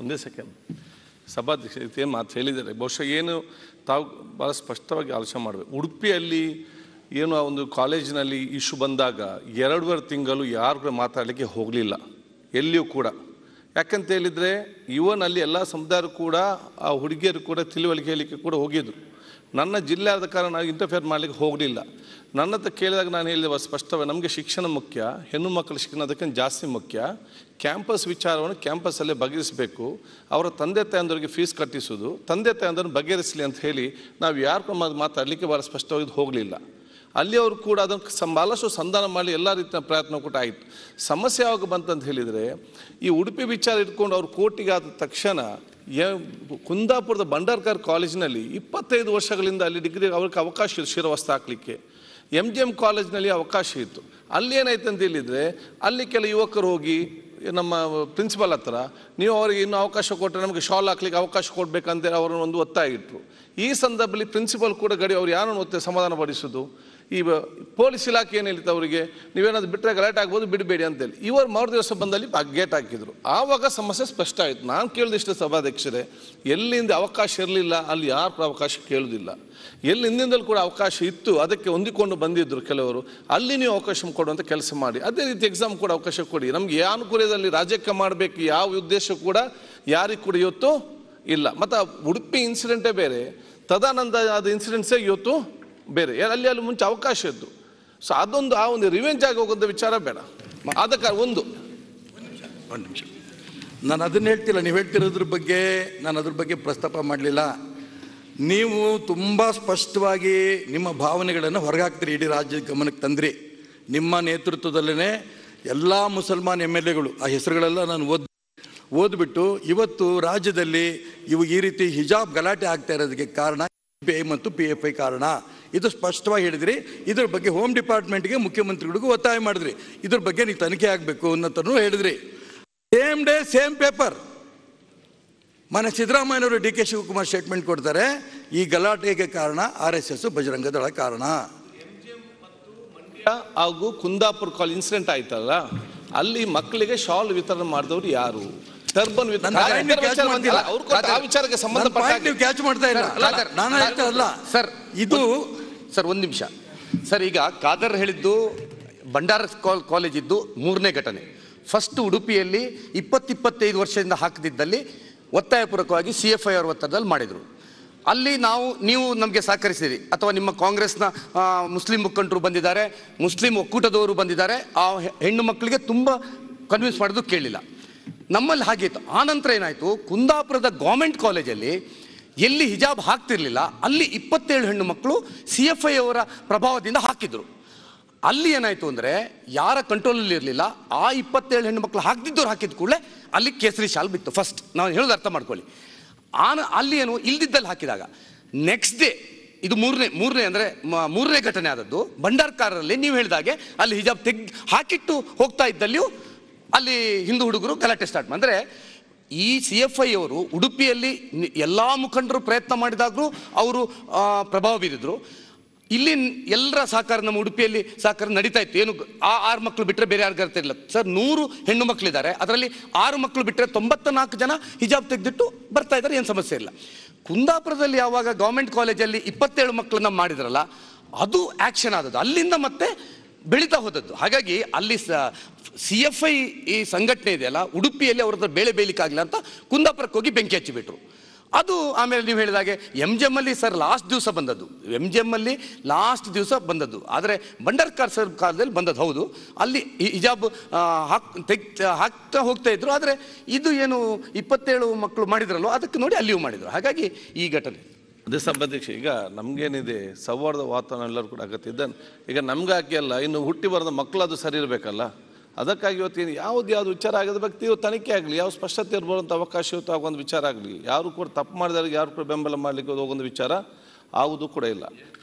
ಒಂದೇ ಸೆಕೆಂಡ್ ಸಭಾಧ್ಯಕ್ಷ ಏನು ಮಾತು ಹೇಳಿದ್ದಾರೆ ಬಹುಶಃ ಏನು ತಾವು ಭಾಳ ಸ್ಪಷ್ಟವಾಗಿ ಆಲೋಚನೆ ಮಾಡಬೇಕು ಉಡುಪಿಯಲ್ಲಿ ಏನು ಆ ಒಂದು ಕಾಲೇಜಿನಲ್ಲಿ ಇಶ್ಯೂ ಬಂದಾಗ ಎರಡೂವರೆ ತಿಂಗಳು ಯಾರು ಕೂಡ ಮಾತಾಡಲಿಕ್ಕೆ ಹೋಗಲಿಲ್ಲ ಎಲ್ಲಿಯೂ ಕೂಡ ಯಾಕಂತ ಹೇಳಿದರೆ ಇವನ್ ಅಲ್ಲಿ ಎಲ್ಲ ಸಮುದಾಯರು ಕೂಡ ಆ ಹುಡುಗಿಯರು ಕೂಡ ತಿಳುವಳಿಕೆ ಹೇಳಲಿಕ್ಕೆ ಕೂಡ ಹೋಗಿದ್ರು ನನ್ನ ಜಿಲ್ಲೆ ಆದ ಕಾರಣ ನಾವು ಇಂಟರ್ಫಿಯರ್ ಮಾಡಲಿಕ್ಕೆ ಹೋಗಲಿಲ್ಲ ನನ್ನ ಹತ್ರ ಕೇಳಿದಾಗ ನಾನು ಹೇಳಿದೆ ಸ್ಪಷ್ಟವಾಗಿ ನಮಗೆ ಶಿಕ್ಷಣ ಮುಖ್ಯ ಹೆಣ್ಣು ಮಕ್ಕಳ ಶಿಕ್ಷಣ ಅದಕ್ಕಿಂತ ಜಾಸ್ತಿ ಮುಖ್ಯ ಕ್ಯಾಂಪಸ್ ವಿಚಾರವನ್ನು ಕ್ಯಾಂಪಸ್ಸಲ್ಲೇ ಬಗೆಹರಿಸಬೇಕು ಅವರ ತಂದೆ ತಾಯಂದರಿಗೆ ಫೀಸ್ ಕಟ್ಟಿಸೋದು ತಂದೆ ತಾಯಂದರನ್ನು ಬಗೆಹರಿಸಲಿ ಅಂತ ಹೇಳಿ ನಾವು ಯಾರು ಮಾತಾಡಲಿಕ್ಕೆ ಭಾಳ ಸ್ಪಷ್ಟವಾಗಿ ಹೋಗಲಿಲ್ಲ ಅಲ್ಲಿ ಅವರು ಕೂಡ ಅದನ್ನು ಸಂ ಭಾಳಷ್ಟು ಸಂಧಾನ ಮಾಡಿ ಎಲ್ಲ ರೀತಿಯ ಪ್ರಯತ್ನ ಕೂಡ ಆಯಿತು ಸಮಸ್ಯೆ ಯಾವಾಗ ಬಂತಂತ ಹೇಳಿದರೆ ಈ ಉಡುಪಿ ವಿಚಾರ ಇಟ್ಕೊಂಡು ಅವ್ರು ಕೋರ್ಟಿಗೆ ಆದ ತಕ್ಷಣ ಯ ಕುಂದಾಪುರದ ಭಂಡಾರ್ಕರ್ ಕಾಲೇಜಿನಲ್ಲಿ ಇಪ್ಪತ್ತೈದು ವರ್ಷಗಳಿಂದ ಅಲ್ಲಿ ಡಿಗ್ರಿ ಅವ್ರಿಗೆ ಅವಕಾಶ ಇತ್ತು ಶಿರವಸ್ತು ಹಾಕಲಿಕ್ಕೆ ಎಮ್ ಜಿ ಎಮ್ ಕಾಲೇಜ್ನಲ್ಲಿ ಅವಕಾಶ ಇತ್ತು ಅಲ್ಲಿ ಏನಾಯ್ತು ಅಂತ ಹೇಳಿದರೆ ಅಲ್ಲಿ ಕೆಲ ಯುವಕರು ಹೋಗಿ ನಮ್ಮ ಪ್ರಿನ್ಸಿಪಲ್ ಹತ್ರ ನೀವು ಅವರಿಗೆ ಇನ್ನೂ ಅವಕಾಶ ಕೊಟ್ಟರೆ ನಮಗೆ ಶಾಲ್ ಹಾಕ್ಲಿಕ್ಕೆ ಅವಕಾಶ ಕೊಡಬೇಕಂತ ಅವರನ್ನು ಒಂದು ಒತ್ತಾಯ ಇಟ್ಟರು ಈ ಸಂದರ್ಭದಲ್ಲಿ ಪ್ರಿನ್ಸಿಪಲ್ ಕೂಡ ಗಡಿ ಅವ್ರು ಯಾರನ್ನು ಒತ್ತೆ ಸಮಾಧಾನ ಪಡಿಸೋದು ಈ ಬ- ಪೊಲೀಸ್ ಇಲಾಖೆ ಏನು ಹೇಳ್ತಾ ಅವರಿಗೆ ನೀವೇನಾದ್ರು ಬಿಟ್ಟರೆ ಗಲಾಟೆ ಆಗ್ಬೋದು ಬಿಡಬೇಡಿ ಅಂತೇಳಿ ಇವರು ಮರು ದಿವಸ ಬಂದಲ್ಲಿ ಗೇಟ್ ಹಾಕಿದ್ರು ಆವಾಗ ಸಮಸ್ಯೆ ಸ್ಪಷ್ಟ ಆಯಿತು ನಾನು ಕೇಳಿದಿಷ್ಟು ಸಭಾಧ್ಯಕ್ಷರೇ ಎಲ್ಲಿಂದ ಅವಕಾಶ ಇರಲಿಲ್ಲ ಅಲ್ಲಿ ಯಾರು ಕೂಡ ಅವಕಾಶ ಕೇಳೋದಿಲ್ಲ ಎಲ್ಲಿ ಹಿಂದಿಂದಲೂ ಕೂಡ ಅವಕಾಶ ಇತ್ತು ಅದಕ್ಕೆ ಹೊಂದಿಕೊಂಡು ಬಂದಿದ್ದರು ಕೆಲವರು ಅಲ್ಲಿ ನೀವು ಅವಕಾಶ ಕೊಡುವಂಥ ಕೆಲಸ ಮಾಡಿ ಅದೇ ರೀತಿ ಎಕ್ಸಾಮ್ ಕೂಡ ಅವಕಾಶ ಕೊಡಿ ನಮಗೆ ಯಾವ ಅನುಕೂಲದಲ್ಲಿ ರಾಜ್ಯಕ್ಕೆ ಮಾಡಬೇಕು ಯಾವ ಉದ್ದೇಶ ಕೂಡ ಯಾರಿಗೆ ಕೂಡ ಇವತ್ತು ಇಲ್ಲ ಮತ್ತು ಆ ಉಡುಪಿ ಇನ್ಸಿಡೆಂಟೇ ಬೇರೆ ತದಾನಂದ ಆದ ಇನ್ಸಿಡೆಂಟ್ಸೇ ಇವತ್ತು ಬೇರೆ ಯಾ- ಅಲ್ಲಿ ಅಲ್ಲಿ ಮುಂಚೆ ಅವಕಾಶ ಇದ್ದು ಸೊ ಅದೊಂದು ಆ ಒಂದು ರಿವೆಂಜ್ ಆಗಿ ಹೋಗೋಂಥ ವಿಚಾರ ಬೇಡ ಅದಕ್ಕೆ ಒಂದು ಒಂದು ನಿಮಿಷ ನಾನು ಅದನ್ನ ಹೇಳ್ತಿಲ್ಲ ನೀವು ಹೇಳ್ತಿರೋದ್ರ ಬಗ್ಗೆ ನಾನು ಅದ್ರ ಬಗ್ಗೆ ಪ್ರಸ್ತಾಪ ಮಾಡಲಿಲ್ಲ ನೀವು ತುಂಬ ಸ್ಪಷ್ಟವಾಗಿ ನಿಮ್ಮ ಭಾವನೆಗಳನ್ನು ಹೊರಗಾಕ್ತೀರಿ ಇಡೀ ರಾಜ್ಯದ ಗಮನಕ್ಕೆ ತಂದ್ರಿ ನಿಮ್ಮ ನೇತೃತ್ವದಲ್ಲೇ ಎಲ್ಲ ಮುಸಲ್ಮಾನ್ ಎಮ್ ಎಲ್ ಎಗಳು ಆ ಹೆಸರುಗಳೆಲ್ಲ ನಾನು ಓದ್ ಓದ್ಬಿಟ್ಟು ಇವತ್ತು ರಾಜ್ಯದಲ್ಲಿ ಇವು ಈ ರೀತಿ ಹಿಜಾಬ್ ಗಲಾಟೆ ಆಗ್ತಾ ಇರೋದಕ್ಕೆ ಕಾರಣ ಪಿ ಐ ಮತ್ತು ಪಿ ಎಫ್ ಐ ಕಾರಣ ಇದು ಸ್ಪಷ್ಟವಾಗಿ ಹೇಳಿದ್ರಿ ಇದ್ರ ಬಗ್ಗೆ ಹೋಮ್ ಡಿಪಾರ್ಟ್ಮೆಂಟ್ಗೆ ಮುಖ್ಯಮಂತ್ರಿಗಳಿಗೂ ಒತ್ತಾಯ ಮಾಡಿದ್ರಿ ಇದ್ರ ಬಗ್ಗೆ ನೀವು ತನಿಖೆ ಆಗಬೇಕು ಅನ್ನೋದನ್ನು ಹೇಳಿದ್ರಿ ಸೇಮ್ ಡೇ ಸೇಮ್ ಪೇಪರ್ ಮನೆ ಸಿದ್ದರಾಮಯ್ಯನವರು ಡಿ ಕೆ ಶಿವಕುಮಾರ್ ಸ್ಟೇಟ್ಮೆಂಟ್ ಕೊಡ್ತಾರೆ ಈ ಗಲಾಟೆಗೆ ಕಾರಣ ಆರ್ ಎಸ್ ಎಸ್ ಬಜರಂಗ ದಳ ಕಾರಣ ಹಾಗೂ ಕುಂದಾಪುರ ಕಾಲೇಜ್ ಇನ್ಸಿಡೆಂಟ್ ಆಯ್ತಲ್ಲ ಅಲ್ಲಿ ಮಕ್ಕಳಿಗೆ ಶಾಲ್ ವಿತರಣೆ ಮಾಡಿದವರು ಯಾರು ಟರ್ಬನ್ ನನ್ನ point ನೀವು catch ಮಾಡ್ತಿಲ್ಲ. ಅವ್ರು ಕೊಟ್ಟ ಆ ವಿಚಾರಕ್ಕೆ ನನ್ನ ಸಂಬಂಧಪಟ್ಟ point ನೀವು ಕ್ಯಾಚ್ ಮಾಡ್ತಾ ಇಲ್ಲ ಸರ್, ಖಾದರ್, ನಾನು ಹೇಳ್ತಾ ಅಲ್ಲ ಸರ್ ಇದು ಸರ್ ಒಂದು ನಿಮಿಷ ಸರ್ ಈಗ ಖಾದರ್ ಹೇಳಿದ್ದು ಭಂಡಾರ ಕಾಲ್ ಕಾಲೇಜ್ ಇದ್ದು ಮೂರನೇ ಘಟನೆ ಫಸ್ಟ್ ಉಡುಪಿಯಲ್ಲಿ ಇಪ್ಪತ್ತಿಪ್ಪತ್ತೈದು ವರ್ಷದಿಂದ ಹಾಕದಿದ್ದಲ್ಲಿ ಒತ್ತಾಯಪೂರ್ವಕವಾಗಿ ಸಿ ಎಫ್ ಐ ಆರ್ ಒತ್ತಡದಲ್ಲಿ ಮಾಡಿದರು ಅಲ್ಲಿ ನಾವು ನೀವು ನಮಗೆ ಸಹಕರಿಸಿರಿ ಅಥವಾ ನಿಮ್ಮ ಕಾಂಗ್ರೆಸ್ನ ಆ, ಮುಸ್ಲಿಂ ಮುಖಂಡರು ಬಂದಿದ್ದಾರೆ ಮುಸ್ಲಿಂ ಒಕ್ಕೂಟದವರು ಬಂದಿದ್ದಾರೆ ಆ ಹೆ- ಹೆಣ್ಣು ಮಕ್ಕಳಿಗೆ ತುಂಬ ಕನ್ವಿನ್ಸ್ ಮಾಡೋದು ಕೇಳಿಲ್ಲ ನಮ್ಮಲ್ಲಿ ಹಾಗೆ ಇತ್ತು ಆನಂತರ ಏನಾಯಿತು ಕುಂದಾಪುರದ ಗೌರ್ಮೆಂಟ್ ಕಾಲೇಜಲ್ಲಿ ಎಲ್ಲಿ ಹಿಜಾಬ್ ಹಾಕ್ತಿರ್ಲಿಲ್ಲ ಅಲ್ಲಿ ಇಪ್ಪತ್ತೇಳು ಹೆಣ್ಣು ಮಕ್ಕಳು ಸಿ ಎಫ್ ಐ ಅವರ ಪ್ರಭಾವದಿಂದ ಹಾಕಿದ್ರು ಅಲ್ಲಿ ಏನಾಯ್ತು ಅಂದ್ರೆ ಯಾರ ಕಂಟ್ರೋಲಲ್ಲಿ ಇರಲಿಲ್ಲ ಆ ಇಪ್ಪತ್ತೇಳು ಹೆಣ್ಣು ಮಕ್ಕಳು ಹಾಕ್ದಿದ್ದವ್ರು ಹಾಕಿದ ಕೂಡಲೇ ಅಲ್ಲಿ ಕೇಸರಿ ಶಾಲ್ ಬಿತ್ತು ಫಸ್ಟ್ ನಾವು ಹೇಳೋದು ಅರ್ಥ ಮಾಡ್ಕೊಳ್ಳಿ ಆನ ಅಲ್ಲಿ ಏನು ಇಲ್ದಿದ್ದಲ್ಲಿ ಹಾಕಿದಾಗ ನೆಕ್ಸ್ಟ್ ಡೇ ಇದು ಮೂರನೇ ಮೂರನೇ ಅಂದರೆ ಮೂರನೇ ಘಟನೆ ಆದದ್ದು ಭಂಡಾರ್ಕಾರರಲ್ಲಿ ನೀವು ಹೇಳಿದಾಗೆ ಅಲ್ಲಿ ಹಿಜಾಬ್ ತೆಗ್ ಹಾಕಿಟ್ಟು ಹೋಗ್ತಾ ಇದ್ದಲ್ಲಿಯೂ ಅಲ್ಲಿ ಹಿಂದೂ ಹುಡುಗರು ಗಲಾಟೆ ಸ್ಟಾರ್ಟ್ ಅಂದರೆ ಈ ಸಿ ಎಫ್ ಐ ಅವರು ಉಡುಪಿಯಲ್ಲಿ ನಿ- ಎಲ್ಲಾ ಮುಖಂಡರು ಪ್ರಯತ್ನ ಮಾಡಿದಾಗಲೂ ಅವರು ಆ, ಪ್ರಭಾವ ಬೀರಿದ್ರು ಇಲ್ಲಿ ಎಲ್ಲರ ಸಹಕಾರ ನಮ್ಮ ಉಡುಪಿಯಲ್ಲಿ ಸಹಕಾರ ನಡೀತಾ ಇತ್ತು ಏನು ಆ ಆರು ಮಕ್ಕಳು ಬಿಟ್ಟರೆ ಬೇರೆ ಯಾರಿಗೂ ಇರ್ತಿರ್ಲಿಲ್ಲ ಸರ್ ನೂರು ಹೆಣ್ಣು ಮಕ್ಕಳಿದ್ದಾರೆ ಅದರಲ್ಲಿ ಆರು ಮಕ್ಕಳು ಬಿಟ್ಟರೆ ತೊಂಬತ್ತ ನಾಲ್ಕು ಜನ ಹಿಜಾಬ್ ತೆಗೆದಿಟ್ಟು ಬರ್ತಾ ಇದ್ದಾರೆ ಏನು ಸಮಸ್ಯೆ ಇಲ್ಲ ಕುಂದಾಪುರದಲ್ಲಿ ಯಾವಾಗ ಗೌರ್ಮೆಂಟ್ ಕಾಲೇಜಲ್ಲಿ ಇಪ್ಪತ್ತೇಳು ಮಕ್ಕಳನ್ನ ಮಾಡಿದ್ರಲ್ಲ ಅದು ಆಕ್ಷನ್ ಆದದ್ದು ಅಲ್ಲಿಂದ ಮತ್ತೆ ಬೆಳೀತಾ ಹೋದದ್ದು ಹಾಗಾಗಿ ಅಲ್ಲಿ ಸಿ ಎಫ್ ಐ ಈ ಸಂಘಟನೆ ಇದೆಯಲ್ಲ ಉಡುಪಿಯಲ್ಲಿ ಅವ್ರ ಹತ್ರ ಬೇಳೆ ಬೇಯಲಿಕ್ಕಾಗಲಿಲ್ಲ ಅಂತ ಕುಂದಾಪುರಕ್ಕೆ ಹೋಗಿ ಬೆಂಕಿ ಹಚ್ಚಿಬಿಟ್ರು ಅದು ಆಮೇಲೆ ನೀವು ಹೇಳಿದಾಗೆ ಎಮ್ ಜಿ ಅಲ್ಲಿ ಸರ್ ಲಾಸ್ಟ್ ದಿವಸ ಬಂದದ್ದು ಎಮ್ ಜಿ ಅಲ್ಲಿ ಲಾಸ್ಟ್ ದಿವಸ ಬಂದದ್ದು ಆದರೆ ಭಂಡಾರ್ಕರ್ ಸರ್ ಕಾಲದಲ್ಲಿ ಬಂದದ್ದು ಹೌದು ಅಲ್ಲಿ ಹಿ- ಹಿಜಾಬ್ ಆ, ಹಾಕ್ ತೆಗ್ ಹಾಕ್ತಾ ಹೋಗ್ತಾ ಇದ್ರು ಆದರೆ ಇದು ಏನು ಇಪ್ಪತ್ತೇಳು ಮಕ್ಕಳು ಮಾಡಿದ್ರಲ್ಲೋ ಅದಕ್ಕೆ ನೋಡಿ ಅಲ್ಲಿಯೂ ಮಾಡಿದ್ರು ಹಾಗಾಗಿ ಈ ಘಟನೆ ಅದೇ ಸಭಾಧ್ಯಕ್ಷ ಈಗ ನಮಗೇನಿದೆ ಸೌಹಾರ್ದ ವಾತಾವರಣ ಎಲ್ಲರೂ ಕೂಡ ಅಗತ್ಯ ಇದೆ ಈಗ ನಮ್ಗೆ ಹಾಕಿ ಅಲ್ಲ ಇನ್ನು ಹುಟ್ಟಿ ಬರದ ಮಕ್ಕಳು ಅದು ಸರಿ ಇರಬೇಕಲ್ಲ ಅದಕ್ಕಾಗಿ ಇವತ್ತು ಯಾವ್ದು ಯಾವ್ದು ವಿಚಾರ ಆಗದ ಬಗ್ಗೆ ಇವತ್ತು ತನಿಖೆ ಆಗಲಿ ಯಾವ ಸ್ಪಷ್ಟತೆ ಇರ್ಬೋದಂಥ ಅವಕಾಶ ಇವತ್ತು ಆಗೊಂದು ವಿಚಾರ ಆಗಲಿ ಯಾರು ಕೂಡ ತಪ್ಪು ಮಾಡಿದವ್ರಿಗೆ ಯಾರು ಕೂಡ ಬೆಂಬಲ ಮಾಡಲಿಕ್ಕೆ ಹೋಗೊಂದು ವಿಚಾರ ಆಗುವುದು ಕೂಡ ಇಲ್ಲ